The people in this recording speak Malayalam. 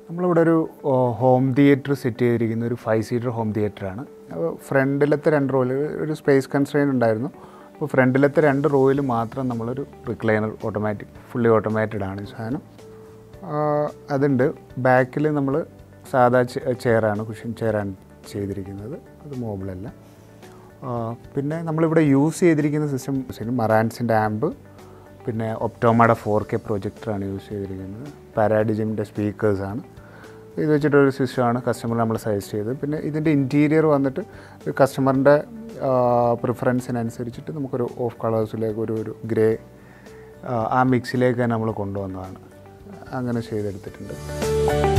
നമ്മളിവിടെ ഒരു ഹോം തിയേറ്റർ സെറ്റ് ചെയ്തിരിക്കുന്ന ഒരു ഫൈവ് സീറ്റർ ഹോം തിയേറ്ററാണ് അപ്പോൾ ഫ്രണ്ടിലത്തെ രണ്ട് റോയിൽ ഒരു സ്പേസ് കൺസ്ട്രെയിൻ ഉണ്ടായിരുന്നു അപ്പോൾ ഫ്രണ്ടിലത്തെ രണ്ട് റോയിൽ മാത്രം നമ്മളൊരു റിക്ലൈനർ ഓട്ടോമാറ്റിക് ഫുള്ളി ഓട്ടോമാറ്റഡ് ആണ് ഈ സാധനം ആ, അതുണ്ട് ബാക്കിൽ നമ്മൾ സാധാ ചെയറാണ് കുഷൻ ചെയറാണ് ചെയ്തിരിക്കുന്നത് അത് മോബിളല്ല ആ, പിന്നെ നമ്മളിവിടെ യൂസ് ചെയ്തിരിക്കുന്ന സിസ്റ്റം മറാൻസിൻ്റെ ആമ്പ് പിന്നെ ഒപ്റ്റോമയുടെ ഫോർ കെ പ്രൊജക്ടറാണ് യൂസ് ചെയ്തിരിക്കുന്നത് പാരാഡിജിമിൻ്റെ സ്പീക്കേഴ്സാണ് ഇത് വെച്ചിട്ടൊരു സിസ്റ്റമാണ് കസ്റ്റമർ നമ്മൾ സജസ്റ്റ് ചെയ്തത് പിന്നെ ഇതിൻ്റെ ഇൻറ്റീരിയർ വന്നിട്ട് കസ്റ്റമറിൻ്റെ പ്രിഫറൻസിനനുസരിച്ചിട്ട് നമുക്കൊരു ഓഫ് കളേഴ്സിലേക്ക് ഒരു ഒരു ഗ്രേ ആ മിക്സിലേക്ക് തന്നെ നമ്മൾ കൊണ്ടുവന്നതാണ് അങ്ങനെ ചെയ്തെടുത്തിട്ടുണ്ട്